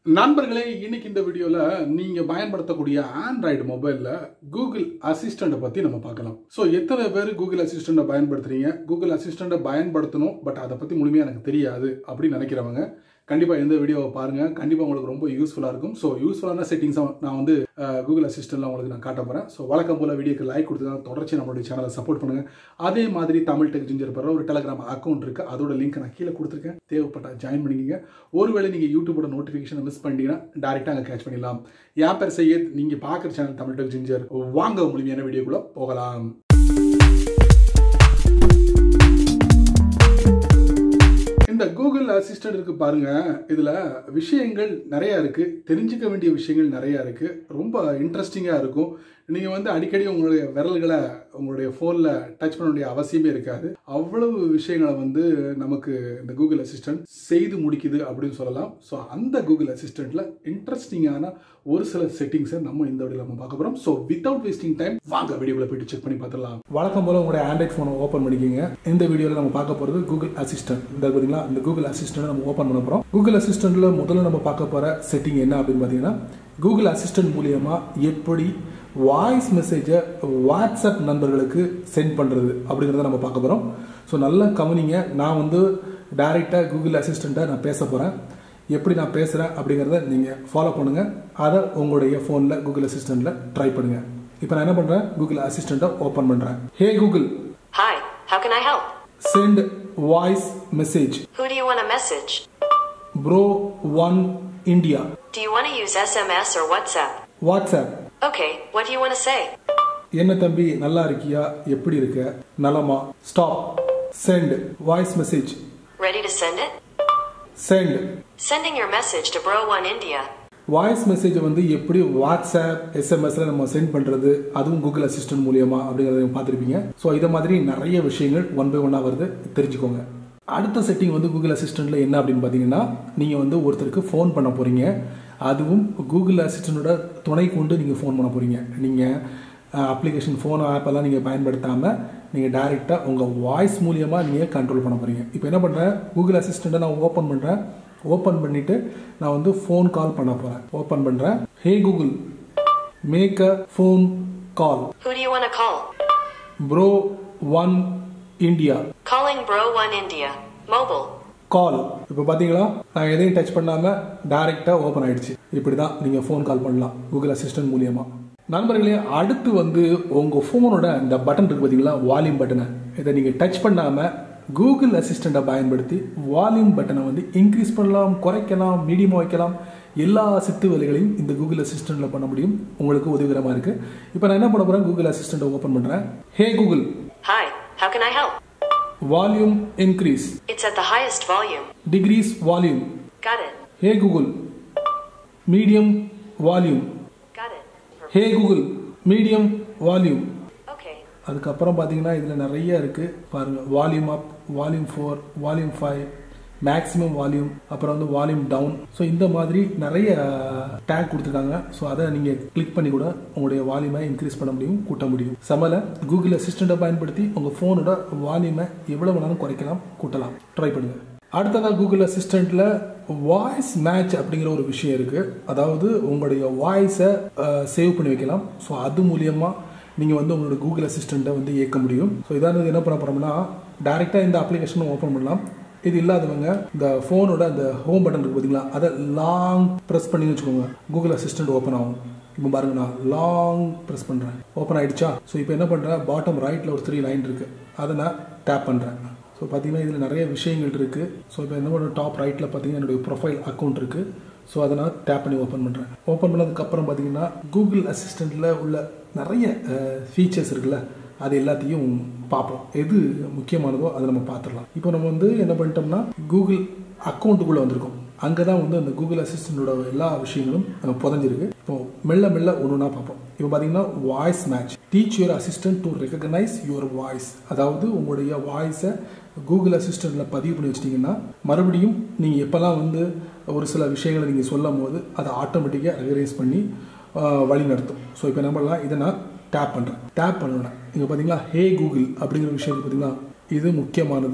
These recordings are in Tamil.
நண்பர்களே இன்னைக்கு இந்த வீடியோல நீங்க பயன்படுத்தக்கூடிய ஆண்ட்ராய்டு மொபைல்ல கூகுள் அசிஸ்டண்ட்டை பத்தி நம்ம பார்க்கலாம் ஸோ எத்தனை பேர் கூகுள் அசிஸ்டண்ட்டை பயன்படுத்துறீங்க கூகுள் அசிஸ்டண்ட்டை பயன்படுத்தணும் பட் அதை பத்தி முழுமையா எனக்கு தெரியாது அப்படின்னு நினைக்கிறவங்க கண்டிப்பா இந்த வீடியோவை பாருங்க கண்டிப்பா உங்களுக்கு ரொம்ப யூஸ்ஃபுல்லா இருக்கும் ஸோ யூஸ்ஃபுல்லான செட்டிங்ஸை நான் வந்து அஹ், கூகுள் அசிஸ்டன்ட்ல உங்களுக்கு நான் காட்ட போறேன் ஸோ வழக்கம் போல வீடியோக்கு லைக் கொடுத்து தான் தொடர்ச்சி நம்மளுடைய சேனலை சப்போர்ட் பண்ணுங்க அதே மாதிரி தமிழ் டெக் ஜிஞ்சர் பெற ஒரு டெலிகிராம் அக்கௌண்ட் இருக்கு அதோட லிங்க் நான் கீழே கொடுத்துருக்கேன் தேவைப்பட்டா ஜாயின் பண்ணிக்கங்க ஒருவேளை நீங்க யூடியூபோட நோட்டிஃபிகேஷன் மிஸ் பண்ணிட்டீங்கன்னா டேரெக்டாக அங்கே கேட்ச் பண்ணிடலாம் என் பேர் செய்யத் நீங்க பார்க்குற சேனல் தமிழ் டெக் ஜிஞ்சர் வாங்க முழுமையான வீடியோக்குள்ள போகலாம் இந்த கூகுள் அசிஸ்டன்ட் இருக்கு பாருங்க இதுல விஷயங்கள் நிறைய இருக்கு தெரிஞ்சுக்க வேண்டிய விஷயங்கள் நிறைய இருக்கு ரொம்ப இன்ட்ரெஸ்டிங்கா இருக்கும் நீங்க வந்து அடிக்கடி உங்களுடைய விரல்களை உங்களுடைய போன்ல டச் பண்ண வேண்டிய அவசியமே இருக்காது அவ்வளவு விஷயங்களை வந்து நமக்கு இந்த கூகுள் அசிஸ்டன்ட் செய்து முடிக்குது அப்படின்னு சொல்லலாம் ஸோ அந்த கூகுள் அசிஸ்டன்ட்ல இன்ட்ரெஸ்டிங்கான ஒரு சில செட்டிங்ஸை நம்ம இந்த வீடியோல நம்ம பார்க்க போறோம் ஸோ வித்தவுட் வேஸ்டிங் டைம் வாங்க வீடியோல போயிட்டு செக் பண்ணி பார்த்துடலாம் வழக்கம் போல உங்களுடைய ஆண்ட்ராய்ட் ஃபோனை ஓப்பன் பண்ணிக்கோங்க இந்த வீடியோவில் நம்ம பார்க்க போகிறது கூகுள் அசிஸ்டன்ட் இந்த பார்த்தீங்களா இந்த கூகுள் அசிஸ்டன்ட் நம்ம ஓப்பன் பண்ண போகிறோம் கூகுள் அசிஸ்டன்ட்ல முதல்ல நம்ம பார்க்க போகிற செட்டிங் என்ன அப்படின்னு பார்த்தீங்கன்னா கூகுள் அசிஸ்டன்ட் மூலியமா எப்படி வாய்ஸ் மெசேஜை வாட்ஸ்அப் நண்பர்களுக்கு சென்ட் பண்ணுறது அப்படிங்கிறத நம்ம பார்க்க போகிறோம் ஸோ நல்லா கவனிங்க நான் வந்து டைரெக்டாக கூகுள் அசிஸ்டண்ட்டை நான் பேச போகிறேன் எப்படி நான் பேசுகிறேன் அப்படிங்கிறத நீங்கள் ஃபாலோ பண்ணுங்கள் அதை உங்களுடைய ஃபோனில் கூகுள் அசிஸ்டண்ட்டில் ட்ரை பண்ணுங்கள் இப்போ நான் என்ன பண்ணுறேன் கூகுள் அசிஸ்டண்ட்டை ஓப்பன் பண்ணுறேன் hey Google Hi, how can I help? Send voice message Who do you want to message? Bro one India Do you want to use SMS or WhatsApp? WhatsApp Okay, what do you want to say? என்ன தம்பி நல்லா இருக்கியா எப்படி இருக்க நலமா stop send voice message Ready to send it? Send Sending your message to Bro1 India. Voice message வந்து எப்படி வாட்ஸ்அப் எஸ்எம்எஸ்ல நம்ம சென்ட் பண்றது அதுவும் கூகுள் அசிஸ்டன்ட் மூலியமா அப்படிங்கறத நீங்க பார்த்திருப்பீங்க ஸோ இதை மாதிரி நிறைய விஷயங்கள் ஒன் பை ஒன்னா வருது தெரிஞ்சுக்கோங்க அடுத்த செட்டிங் வந்து கூகுள் அசிஸ்டன்ட்ல என்ன அப்படின்னு பார்த்தீங்கன்னா நீங்க வந்து ஒருத்தருக்கு ஃபோன் பண்ண போறீங்க அதுவும் கூகுள் அசிஸ்டண்டோட துணை கொண்டு நீங்க ஃபோன் பண்ண போறீங்க நீங்க அப்ளிகேஷன் ஃபோன் ஆப் எல்லாம் நீங்கள் பயன்படுத்தாமல் நீங்கள் டைரெக்டாக உங்கள் வாய்ஸ் மூலியமாக நீங்கள் கண்ட்ரோல் பண்ண போகிறீங்க இப்போ என்ன பண்ணுறேன் கூகுள் அசிஸ்டண்ட்டை நான் ஓப்பன் பண்ணுறேன் ஓப்பன் பண்ணிவிட்டு நான் வந்து ஃபோன் கால் பண்ண போகிறேன் ஓப்பன் பண்ணுறேன் hey Google make a phone call Who do you want to call? Bro one India Calling Bro1 India. Mobile. Call இப்போ பார்த்தீங்களா நான் எதையும் டச் பண்ணாமல் டைரெக்டாக ஓப்பன் ஆயிடுச்சு இப்படி தான் நீங்கள் ஃபோன் கால் பண்ணலாம் கூகுள் அசிஸ்டன்ட் மூலியமா நண்பர்களே அடுத்து வந்து உங்கள் ஃபோனோட இந்த பட்டன் இருக்கு பார்த்தீங்களா வால்யூம் பட்டனை இதை நீங்கள் டச் பண்ணாமல் கூகுள் அசிஸ்டண்ட்டை பயன்படுத்தி வால்யூம் பட்டனை வந்து இன்க்ரீஸ் பண்ணலாம் குறைக்கலாம் மீடியமாக வைக்கலாம் எல்லா சித்து வேலைகளையும் இந்த கூகுள் அசிஸ்டண்ட்டில் பண்ண முடியும் உங்களுக்கு உதவிகரமாக இருக்குது இப்போ நான் என்ன பண்ண போகிறேன் கூகுள் அசிஸ்டண்ட்டை ஓப்பன் பண்ணுறேன் hey Google Hi, how can I help? Volume increase It's at the highest volume. Decrease volume Got it. Hey Google medium volume Got it. Hey Google medium volume Okay. அதுக்கப்புறம் பார்த்தீங்கன்னா இதில் நிறைய இருக்குது பாருங்கள் volume up volume four volume five maximum volume அப்புறம் வந்து வால்யூம் டவுன் ஸோ இந்த மாதிரி நிறைய டேக் கொடுத்துருக்காங்க ஸோ அதை நீங்கள் கிளிக் பண்ணி கூட உங்களுடைய வால்யூமை இன்க்ரீஸ் பண்ண முடியும் கூட்ட முடியும் சமல கூகுள் அசிஸ்டண்ட்டை பயன்படுத்தி உங்கள் ஃபோனோட வால்யூமை எவ்வளோ வேணாலும் குறைக்கலாம் கூட்டலாம் ட்ரை பண்ணுங்கள் அடுத்ததாக கூகுள் அசிஸ்டண்ட்டில் வாய்ஸ் மேட்ச் அப்படிங்கிற ஒரு விஷயம் இருக்குது அதாவது உங்களுடைய வாய்ஸை சேவ் பண்ணி வைக்கலாம் ஸோ அது மூலியமாக நீங்கள் வந்து உங்களோட கூகுள் அசிஸ்டண்ட்டை வந்து இயக்க முடியும் ஸோ இதாவது என்ன பண்ண போகிறோம்னா டேரெக்டாக இந்த அப்ளிகேஷனை ஓப்பன் பண்ணலாம் இது இல்லாதவங்க இந்த ஃபோனோட அந்த ஹோம் பட்டன் இருக்கு பார்த்தீங்களா அதை லாங் ப்ரெஸ் பண்ணி வச்சுக்கோங்க கூகுள் அசிஸ்டன்ட் ஓப்பன் ஆகும் இப்போ பாருங்க நான் லாங் ப்ரெஸ் பண்ணுறேன் ஓப்பன் ஆயிடுச்சா ஸோ இப்போ என்ன பண்ணுறேன் பாட்டம் ரைட்டில் ஒரு த்ரீ லைன் இருக்குது அதை நான் டேப் பண்ணுறேன் ஸோ பார்த்தீங்கன்னா இதில் நிறைய விஷயங்கள் இருக்குது ஸோ இப்போ என்ன பண்ணுற டாப் ரைட்டில் பார்த்தீங்கன்னா என்னுடைய ப்ரொஃபைல் அக்கௌண்ட் இருக்குது ஸோ அதை நான் டேப் பண்ணி ஓப்பன் பண்ணுறேன் ஓப்பன் பண்ணதுக்கப்புறம் பார்த்தீங்கன்னா கூகுள் அசிஸ்டண்ட்டில் உள்ள நிறைய ஃபீச்சர்ஸ் இருக்குல்ல அது எல்லாத்தையும் பார்ப்போம் எது முக்கியமானதோ அதை நம்ம பார்த்துடலாம் இப்போ நம்ம வந்து என்ன பண்ணிட்டோம்னா கூகுள் அக்கௌண்ட்டுக்குள்ளே வந்திருக்கோம் அங்கே தான் வந்து அந்த கூகுள் அசிஸ்டண்டோட எல்லா விஷயங்களும் அஹ், புதைஞ்சிருக்கு இப்போ மெல்ல மெல்ல ஒன்று ஒன்றா பார்ப்போம் இப்போ பார்த்தீங்கன்னா voice match teach your assistant to recognise your voice அதாவது உங்களுடைய வாய்ஸை கூகுள் அசிஸ்டண்ட்டில் பதிவு பண்ணி வச்சிட்டிங்கன்னா மறுபடியும் நீங்கள் எப்போல்லாம் வந்து ஒரு சில விஷயங்களை நீங்கள் சொல்லும் போது அதை ஆட்டோமேட்டிக்காக ரெகனைஸ் பண்ணி ஆஹ், வழி நடத்தும் ஸோ இப்போ என்ன பண்ணலாம் இதை நான் டேப் பண்ணுறேன் டேப் பண்ணணும் இங்கே பார்த்தீங்களா ஹே கூகுள் அப்படிங்கிற விஷயம் இருக்கு பார்த்தீங்களா இது முக்கியமானது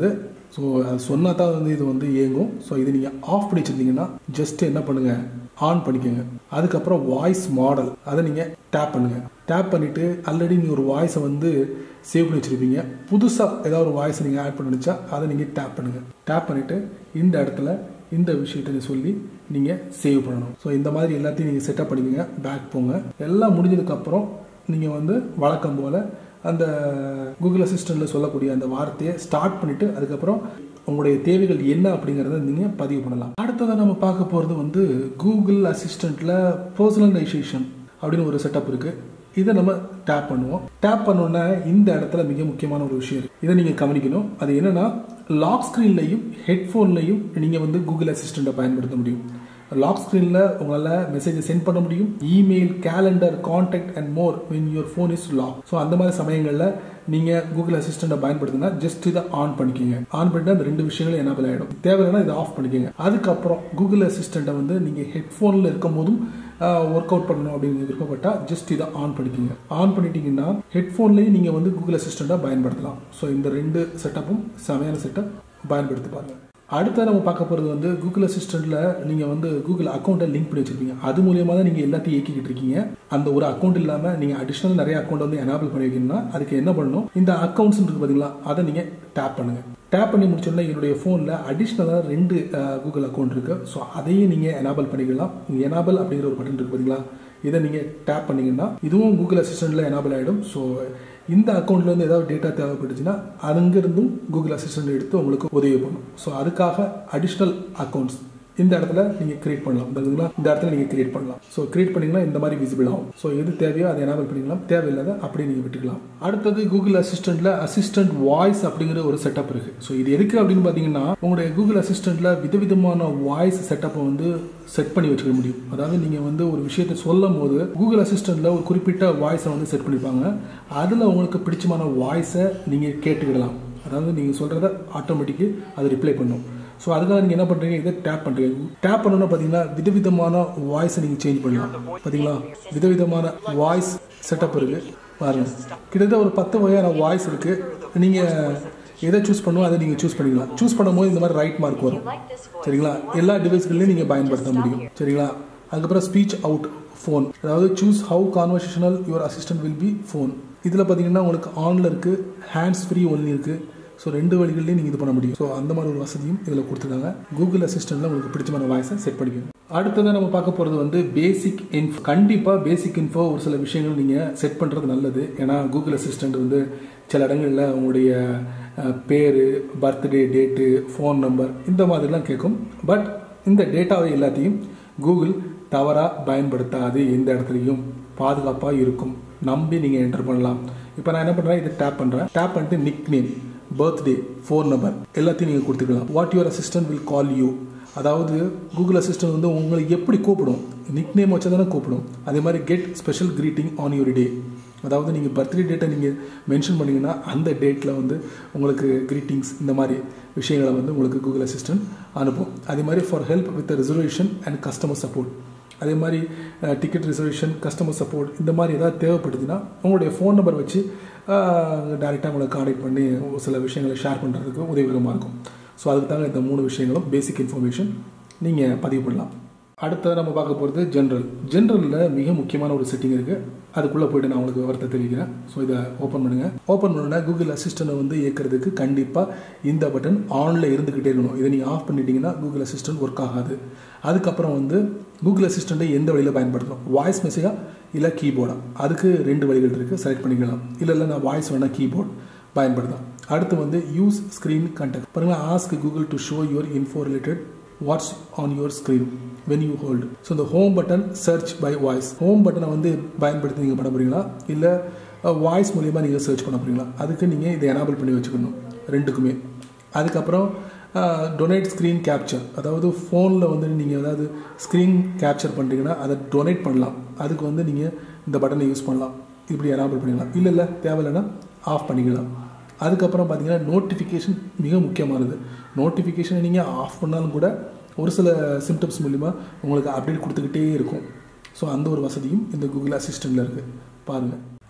ஸோ அது சொன்னால் தான் வந்து இது வந்து இயங்கும் ஸோ இது நீங்கள் ஆஃப் பண்ணி வச்சுருந்தீங்கன்னா ஜஸ்ட் என்ன பண்ணுங்கள் ஆன் பண்ணிக்கோங்க அதுக்கப்புறம் வாய்ஸ் மாடல் அதை நீங்கள் டேப் பண்ணுங்கள் டேப் பண்ணிவிட்டு ஆல்ரெடி நீங்கள் ஒரு வாய்ஸை வந்து சேவ் பண்ணி வச்சுருப்பீங்க புதுசாக ஏதாவது ஒரு வாய்ஸை நீங்கள் ஆட் பண்ணி வச்சா அதை நீங்கள் டேப் பண்ணுங்கள் டேப் பண்ணிவிட்டு இந்த இடத்துல இந்த விஷயத்தை சொல்லி நீங்கள் சேவ் பண்ணணும் ஸோ இந்த மாதிரி எல்லாத்தையும் நீங்கள் செட்டப் பண்ணிக்கோங்க பேக் போங்க எல்லாம் முடிஞ்சதுக்கப்புறம் நீங்கள் வந்து வழக்கம் போல் அந்த கூகுள் அசிஸ்டண்ட்டில் சொல்லக்கூடிய அந்த வார்த்தையை ஸ்டார்ட் பண்ணிவிட்டு அதுக்கப்புறம் உங்களுடைய தேவைகள் என்ன அப்படிங்கிறத நீங்கள் பதிவு பண்ணலாம் அடுத்ததாக நம்ம பார்க்க போகிறது வந்து கூகுள் அசிஸ்டண்ட்டில் பர்சனலைசேஷன் அப்படின்னு ஒரு செட்டப் இருக்குது இதை நம்ம டேப் பண்ணுவோம் டேப் பண்ணோன்னா இந்த இடத்துல மிக முக்கியமான ஒரு விஷயம் இருக்கு இதை நீங்கள் கவனிக்கணும் அது என்னன்னா லாக் ஸ்க்ரீன்லையும் ஹெட்ஃபோன்லையும் நீங்கள் வந்து கூகுள் அசிஸ்டண்ட்டை பயன்படுத்த முடியும் லாக் ஸ்க்ரீனில் உங்களால் மெசேஜை சென்ட் பண்ண முடியும் email calendar contact and more when your phone is lock so அந்த மாதிரி சமயங்களில் நீங்கள் கூகுள் அசிஸ்டண்ட்டை பயன்படுத்தினா ஜஸ்ட் இதை ஆன் பண்ணிக்கோங்க ஆன் பண்ணிட்டு அந்த ரெண்டு விஷயங்களும் எனபிள் ஆகிடும் தேவைன்னா இதை ஆஃப் பண்ணிக்கோங்க அதுக்கப்புறம் கூகுள் அசிஸ்டண்ட்டை வந்து நீங்கள் ஹெட்ஃபோனில் இருக்கும் போதும் ஒர்க் அவுட் பண்ணணும் அப்படின்னு விருப்பப்பட்டா ஜஸ்ட் இதை ஆன் பண்ணிக்கோங்க ஆன் பண்ணிட்டீங்கன்னா ஹெட்ஃபோன்லேயும் நீங்கள் வந்து கூகுள் அசிஸ்டண்ட்டாக பயன்படுத்தலாம் ஸோ இந்த ரெண்டு செட்டப்பும் செமையான செட்டப் பயன்படுத்தி பாருங்கள் அடுத்த நம்ம பார்க்க போகிறது வந்து கூகுள் அசிஸ்டண்ட்டில் நீங்கள் வந்து கூகுள் அக்கௌண்ட்டை லிங்க் பண்ணி வச்சிருப்பீங்க அது மூலியமாக தான் நீங்கள் எல்லாத்தையும் இயக்கிக்கிட்டு இருக்கீங்க அந்த ஒரு அக்கௌண்ட் இல்லாமல் நீங்கள் அடிஷ்னல் நிறைய அக்கௌண்ட் வந்து எனேபிள் பண்ணி வைக்கணும்னா அதுக்கு என்ன பண்ணணும் இந்த அக்கௌண்ட்ஸ் இருக்கு பார்த்தீங்களா அதை நீங்கள் டேப் பண்ணுங்கள் டேப் பண்ணி முடிச்சோன்னா என்னுடைய ஃபோனில் அடிஷ்னலாக ரெண்டு கூகுள் அக்கௌண்ட் இருக்குது ஸோ அதையும் நீங்கள் எனேபிள் பண்ணிக்கலாம் எனேபிள் அப்படிங்கிற ஒரு பட்டன் இருக்கு பார்த்தீங்களா இதை நீங்கள் டேப் பண்ணீங்கன்னா இதுவும் கூகுள் அசிஸ்டண்ட்டில் எனேபிள் ஆகிடும் ஸோ இந்த அக்கௌண்ட்லேருந்து ஏதாவது டேட்டா தேவைப்பட்டுச்சுன்னா அங்கிருந்தும் கூகுள் அசிஸ்டன்ட் எடுத்து உங்களுக்கு உதவி பண்ணும் ஸோ அதுக்காக அடிஷ்னல் அக்கௌண்ட்ஸ் இந்த இடத்துல நீங்கள் கிரியேட் பண்ணலாம் இந்த இந்த இடத்துல நீங்கள் கிரியேட் பண்ணலாம் ஸோ கிரியேட் பண்ணிங்கன்னா இந்த மாதிரி விசிபிள் ஆகும் ஸோ எது தேவையோ அதை எனேபிள் பண்ணிக்கலாம் தேவையில்லாத அப்படியே நீங்கள் விட்டுக்கலாம் அடுத்தது கூகுள் அசிஸ்டண்ட்டில் அசிஸ்டன்ட் வாய்ஸ் அப்படிங்கிற ஒரு செட்டப் இருக்கு ஸோ இது எதுக்கு அப்படின்னு பார்த்தீங்கன்னா உங்களுடைய கூகுள் அசிஸ்டண்ட்டில் விதவிதமான வாய்ஸ் செட்டப்பை வந்து செட் பண்ணி வச்சுக்க முடியும் அதாவது நீங்கள் வந்து ஒரு விஷயத்தை சொல்லும் போது கூகுள் அசிஸ்டண்ட்டில் ஒரு குறிப்பிட்ட வாய்ஸை வந்து செட் பண்ணியிருப்பாங்க அதில் உங்களுக்கு பிடிச்சமான வாய்ஸை நீங்கள் கேட்டுக்கிடலாம் அதாவது நீங்கள் சொல்கிறத ஆட்டோமேட்டிக்கு அது ரிப்ளை பண்ணும் ஸோ அதுக்காக நீங்கள் என்ன பண்ணுறீங்க இதை டேப் பண்ணுறீங்க டேப் பண்ணணும்னா பார்த்தீங்கன்னா விதவிதமான வாய்ஸை நீங்கள் சேஞ்ச் பண்ணலாம் பார்த்தீங்களா விதவிதமான வாய்ஸ் செட்டப் இருக்குது பாருங்கள் கிட்டத்தட்ட ஒரு பத்து வகையான வாய்ஸ் இருக்குது நீங்கள் எதை சூஸ் பண்ணுவோம் அதை நீங்கள் சூஸ் பண்ணிக்கலாம் சூஸ் பண்ணும்போது இந்த மாதிரி ரைட் மார்க் வரும் சரிங்களா எல்லா டிவைஸ்கள்லையும் நீங்கள் பயன்படுத்த முடியும் சரிங்களா அதுக்கப்புறம் ஸ்பீச் அவுட் ஃபோன் அதாவது choose how conversational your assistant will be phone இதில் பார்த்தீங்கன்னா உங்களுக்கு ஆனில் இருக்குது ஹேண்ட்ஸ் ஃப்ரீ ஒன்லி இருக்குது ஸோ ரெண்டு வழிகள்லையும் நீங்கள் இது பண்ண முடியும் ஸோ அந்த மாதிரி ஒரு வசதியும் இதில் கொடுத்துருக்காங்க கூகுள் அசிஸ்டண்ட்டில் உங்களுக்கு பிடிச்சமான வாய்ஸை செட் பண்ணிக்கணும் அடுத்ததாக நம்ம பார்க்க போகிறது வந்து பேசிக் இன்ஃபோ கண்டிப்பாக பேசிக் இன்ஃபோ ஒரு சில விஷயங்கள் நீங்கள் செட் பண்ணுறது நல்லது ஏன்னா கூகுள் அசிஸ்டண்ட் வந்து சில இடங்களில் உங்களுடைய பேர் பர்த்டே டேட்டு ஃபோன் நம்பர் இந்த மாதிரிலாம் கேட்கும் பட் இந்த டேட்டாவை எல்லாத்தையும் கூகுள் தவறாக பயன்படுத்தாது எந்த இடத்துலையும் பாதுகாப்பாக இருக்கும் நம்பி நீங்கள் என்டர் பண்ணலாம் இப்போ நான் என்ன பண்ணுறேன் இதை டேப் பண்ணுறேன் டேப் பண்ணிட்டு nickname birthday phone number எல்லாத்தையும் நீங்கள் கொடுத்துக்கலாம் what your assistant will call you அதாவது கூகுள் அசிஸ்டன்ட் வந்து உங்களை எப்படி கூப்பிடும் நிக் நேம் வச்சா தானே கூப்பிடும் அதே மாதிரி get special greeting on your day அதாவது நீங்கள் பர்த்டே டேட்டை நீங்கள் மென்ஷன் பண்ணிங்கன்னா அந்த டேட்டில் வந்து உங்களுக்கு கிரீட்டிங்ஸ் இந்த மாதிரி விஷயங்களை வந்து உங்களுக்கு கூகுள் அசிஸ்டன்ட் அனுப்பும் அதே மாதிரி for help with reservation and customer support அதே மாதிரி டிக்கெட் ரிசர்வேஷன் கஸ்டமர் சப்போர்ட் இந்த மாதிரி ஏதாவது தேவைப்படுதுன்னா உங்களுடைய ஃபோன் நம்பர் வச்சு டேரெக்டாக உங்களை கான்டாக்ட் பண்ணி சில விஷயங்களை ஷேர் பண்ணுறதுக்கு உதவிகரமாக இருக்கும் ஸோ அதுக்கு தாங்க இந்த மூணு விஷயங்களும் பேசிக் இன்ஃபர்மேஷன் நீங்கள் பதிவு பண்ணலாம் அடுத்தது நம்ம பார்க்க போகிறது ஜென்ரல் ஜென்ரலில் மிக முக்கியமான ஒரு செட்டிங் இருக்குது அதுக்குள்ளே போய்ட்டு நான் உங்களுக்கு விவரத்தை தெரிவிக்கிறேன் ஸோ இதை ஓப்பன் பண்ணுங்கள் ஓப்பன் பண்ணோன்னா கூகுள் அசிஸ்டண்ட்டை வந்து இயக்கிறதுக்கு கண்டிப்பாக இந்த பட்டன் ஆனில் இருந்துக்கிட்டே இருக்கணும் இதை நீங்கள் ஆஃப் பண்ணிட்டீங்கன்னா கூகுள் அசிஸ்டன்ட் ஒர்க் ஆகாது அதுக்கப்புறம் வந்து கூகுள் அசிஸ்டண்ட்டை எந்த வழியில் பயன்படுத்தணும் வாய்ஸ் மெசேஜாக இல்லை கீபோர்டா அதுக்கு ரெண்டு வழிகள் இருக்குது செலக்ட் பண்ணிக்கலாம் இல்லை இல்லை நான் வாய்ஸ் வேணால் கீபோர்ட் பயன்படுத்தலாம் அடுத்து வந்து யூஸ் ஸ்க்ரீன் கண்டெக்ட் பாருங்கள் ask Google to show your info related what's on your screen when you hold so இந்த home button search by voice home பட்டனை வந்து பயன்படுத்தி நீங்கள் பண்ண போகிறீங்களா இல்லை வாய்ஸ் மூலியமாக நீங்கள் சர்ச் பண்ண போகிறீங்களா அதுக்கு நீங்கள் இதை எனேபிள் பண்ணி வச்சுக்கணும் ரெண்டுக்குமே அதுக்கப்புறம் டொனேட் ஸ்க்ரீன் கேப்சர் அதாவது ஃபோனில் வந்து நீங்கள் ஏதாவது ஸ்க்ரீன் கேப்சர் பண்ணுறீங்கன்னா அதை டொனேட் பண்ணலாம் அதுக்கு வந்து நீங்கள் இந்த பட்டனை யூஸ் பண்ணலாம் இப்படி எனேபிள் பண்ணிக்கலாம் இல்லை இல்லை தேவையில்லைன்னா ஆஃப் பண்ணிக்கலாம் அதுக்கப்புறம் பார்த்தீங்கன்னா நோட்டிஃபிகேஷன் மிக முக்கியமானது நோட்டிஃபிகேஷனை நீங்கள் ஆஃப் பண்ணாலும் கூட ஒரு சில சிம்டம்ஸ் மூலிமா உங்களுக்கு அப்டேட் கொடுத்துக்கிட்டே இருக்கும் ஸோ அந்த ஒரு வசதியும் இந்த கூகுள் அசிஸ்டண்ட்டில் இருக்குது பாருங்கள்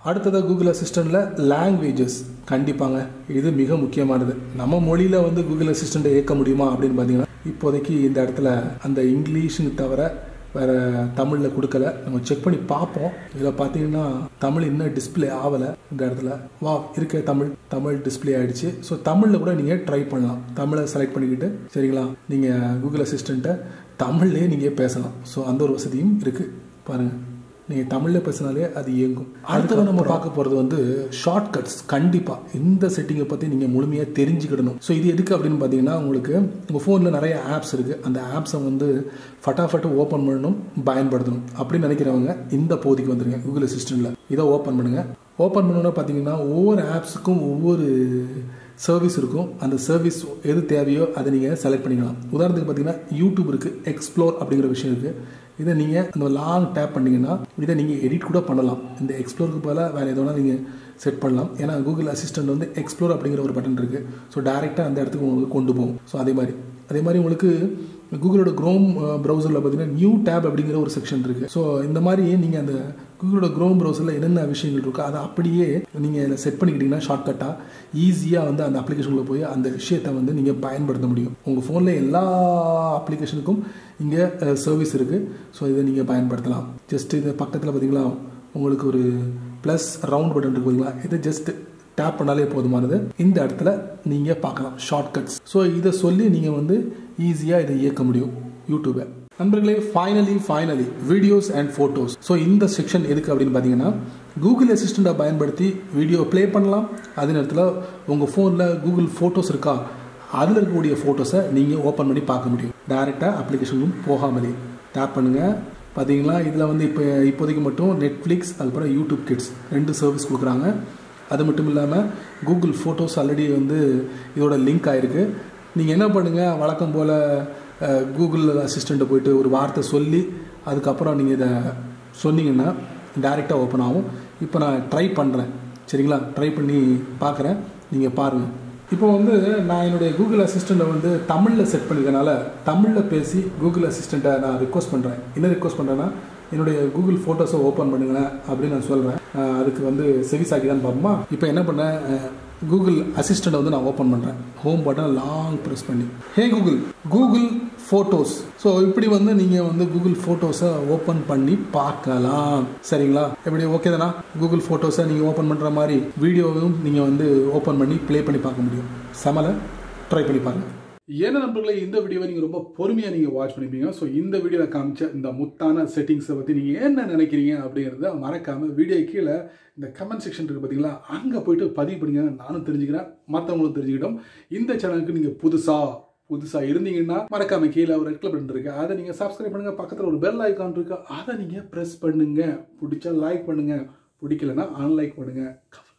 அடுத்ததாக கூகுள் அசிஸ்டண்ட்டில் லாங்குவேஜஸ் கண்டிப்பாங்க இது மிக முக்கியமானது நம்ம மொழியில் வந்து கூகுள் அசிஸ்டண்ட்டை இயக்க முடியுமா அப்படின்னு பார்த்தீங்கன்னா இப்போதைக்கு இந்த இடத்துல அந்த இங்கிலீஷுன்னு தவிர வேற தமிழில் கொடுக்கல நம்ம செக் பண்ணி பார்ப்போம் இதில் பார்த்தீங்கன்னா தமிழ் இன்னும் டிஸ்பிளே ஆகலை இந்த இடத்துல வா இருக்க தமிழ் தமிழ் டிஸ்பிளே ஆயிடுச்சு ஸோ தமிழில் கூட நீங்கள் ட்ரை பண்ணலாம் தமிழை செலக்ட் பண்ணிக்கிட்டு சரிங்களா நீங்கள் கூகுள் அசிஸ்டண்ட்டை தமிழ்லேயே நீங்கள் பேசலாம் ஸோ அந்த ஒரு வசதியும் இருக்குது பாருங்கள் நீங்கள் தமிழில் பேசினாலே அது இயங்கும் அடுத்தது நம்ம பார்க்க போகிறது வந்து ஷார்ட்கட்ஸ் கண்டிப்பாக இந்த செட்டிங்கை பற்றி நீங்கள் முழுமையாக தெரிஞ்சுக்கிடணும் ஸோ இது எதுக்கு அப்படின்னு பார்த்தீங்கன்னா உங்களுக்கு உங்கள் ஃபோனில் நிறைய ஆப்ஸ் இருக்குது அந்த ஆப்ஸை வந்து ஃபட்டாஃபட்டு ஓப்பன் பண்ணணும் பயன்படுத்தணும் அப்படின்னு நினைக்கிறவங்க இந்த பகுதிக்கு வந்துருங்க கூகுள் அசிஸ்டண்ட்டில் இதை ஓப்பன் பண்ணுங்கள் ஓப்பன் பண்ணோன்னா பார்த்தீங்கன்னா ஒவ்வொரு ஆப்ஸுக்கும் ஒவ்வொரு சர்வீஸ் இருக்கும் அந்த சர்வீஸ் எது தேவையோ அதை நீங்கள் செலக்ட் பண்ணிக்கலாம் உதாரணத்துக்கு பார்த்தீங்கன்னா யூடியூப் இருக்குது எக்ஸ்ப்ளோர் அப்படிங்கிற விஷயம் இருக்குது இதை நீங்கள் அந்த லாங் டேப் பண்ணிங்கன்னா இதை நீங்கள் எடிட் கூட பண்ணலாம் இந்த எக்ஸ்ப்ளோருக்கு பதிலாக வேறு எதோனா நீங்கள் செட் பண்ணலாம் ஏன்னா கூகுள் அசிஸ்டன்ட் வந்து எக்ஸ்ப்ளோர் அப்படிங்கிற ஒரு பட்டன் இருக்குது ஸோ டேரெக்டாக அந்த இடத்துக்கு உங்களுக்கு கொண்டு போகும் ஸோ அதே மாதிரி அதே மாதிரி உங்களுக்கு கூகுளோட க்ரோம் ப்ரௌசரில் பார்த்தீங்கன்னா நியூ டேப் அப்படிங்கிற ஒரு செக்ஷன் இருக்குது ஸோ இந்த மாதிரி நீங்கள் அந்த கூகுளோட க்ரோம் ப்ரௌசரில் என்னென்ன விஷயங்கள் இருக்கோ அதை அப்படியே நீங்கள் இதில் செட் பண்ணிக்கிட்டிங்கன்னா ஷார்ட்கட்டாக ஈஸியாக வந்து அந்த அப்ளிகேஷனில் போய் அந்த விஷயத்தை வந்து நீங்கள் பயன்படுத்த முடியும் உங்கள் ஃபோனில் எல்லா அப்ளிகேஷனுக்கும் இங்கே சர்வீஸ் இருக்குது ஸோ இதை நீங்கள் பயன்படுத்தலாம் ஜஸ்ட் இது பக்கத்தில் பார்த்தீங்களா உங்களுக்கு ஒரு ப்ளஸ் ரவுண்ட் பட்டன் இருக்கு பார்த்தீங்களா இதை ஜஸ்ட் டேப் பண்ணாலே போதுமானது இந்த இடத்துல நீங்கள் பார்க்கலாம் ஷார்ட்கட்ஸ் ஸோ இதை சொல்லி நீங்கள் வந்து ஈஸியாக இதை இயக்க முடியும் யூடியூபை நண்பர்களே finally finally videos and photos so இந்த செக்ஷன் எதுக்கு அப்படின்னு பார்த்தீங்கன்னா கூகுள் அசிஸ்டண்ட்டை பயன்படுத்தி வீடியோ ப்ளே பண்ணலாம் அதே நேரத்தில் உங்கள் ஃபோனில் கூகுள் ஃபோட்டோஸ் இருக்கா அதில் இருக்கக்கூடிய ஃபோட்டோஸை நீங்கள் ஓப்பன் பண்ணி பார்க்க முடியும் டேரெக்டாக அப்ளிகேஷனும் போகாமலே டேப் பண்ணுங்கள் பார்த்தீங்களா இதில் வந்து இப்போ இப்போதைக்கு மட்டும் நெட்ஃப்ளிக்ஸ் அதுக்கப்புறம் யூடியூப் கிட்ஸ் ரெண்டு சர்வீஸ் கொடுக்குறாங்க அது மட்டும் இல்லாமல் கூகுள் ஃபோட்டோஸ் ஆல்ரெடி வந்து இதோட லிங்க் ஆகிருக்கு நீங்கள் என்ன பண்ணுங்கள் வழக்கம் போல் கூகுள் அசிஸ்டண்ட்டை போயிட்டு ஒரு வார்த்தை சொல்லி அதுக்கப்புறம் நீங்கள் இதை சொன்னீங்கன்னா டேரெக்டாக ஓப்பன் ஆகும் இப்போ நான் ட்ரை பண்ணுறேன் சரிங்களா ட்ரை பண்ணி பார்க்குறேன் நீங்கள் பாருங்கள் இப்போ வந்து நான் என்னுடைய கூகுள் அசிஸ்டண்ட்டை வந்து தமிழில் செட் பண்ணிருக்கனால தமிழில் பேசி கூகுள் அசிஸ்டண்ட்டை நான் ரிக்வஸ்ட் பண்ணுறேன் என்ன ரிக்வஸ்ட் பண்ணுறேன்னா என்னுடைய கூகுள் ஃபோட்டோஸை ஓப்பன் பண்ணுங்களேன் அப்படின்னு நான் சொல்கிறேன் அதுக்கு வந்து செவிசாக்கி தான் பார்ப்போமா இப்போ என்ன பண்ணேன் கூகுள் அசிஸ்டண்ட்டை வந்து நான் ஓப்பன் பண்ணுறேன் ஹோம் பட்டன் லாங் ப்ரெஸ் பண்ணி hey Google Google photos so இப்படி வந்து நீங்கள் வந்து கூகுள் ஃபோட்டோஸை ஓப்பன் பண்ணி பார்க்கலாம் சரிங்களா எப்படி ஓகே தானா கூகுள் ஃபோட்டோஸை நீங்கள் ஓப்பன் பண்ணுற மாதிரி வீடியோவும் நீங்கள் வந்து ஓப்பன் பண்ணி ப்ளே பண்ணி பார்க்க முடியும் செமலை ட்ரை பண்ணி பாருங்கள் ஏன்னா நண்பர்களே இந்த வீடியோவை நீங்கள் ரொம்ப பொறுமையாக நீங்கள் வாட்ச் பண்ணிப்பீங்க ஸோ இந்த வீடியோவில் காமிச்ச இந்த முத்தான செட்டிங்ஸை பற்றி நீங்கள் என்ன நினைக்கிறீங்க அப்படிங்கிறத மறக்காமல் வீடியோ கீழே இந்த கமெண்ட் செக்ஷன் இருக்குது பார்த்தீங்களா அங்கே போயிட்டு பதிவு பண்ணுங்க நானும் தெரிஞ்சுக்கிறேன் மற்றவங்களும் தெரிஞ்சுக்கிட்டோம் இந்த சேனலுக்கு நீங்கள் புதுசாக புதுசாக இருந்தீங்கன்னா மறக்காம கீழே ஒரு ரெட் பட்டன் இருக்கு அதை நீங்கள் சப்ஸ்கிரைப் பண்ணுங்க பக்கத்தில் ஒரு பெல் ஐக்கான் இருக்கு அதை நீங்கள் ப்ரெஸ் பண்ணுங்க பிடிச்சா லைக் பண்ணுங்க பிடிக்கலன்னா அன்லைக் பண்ணுங்க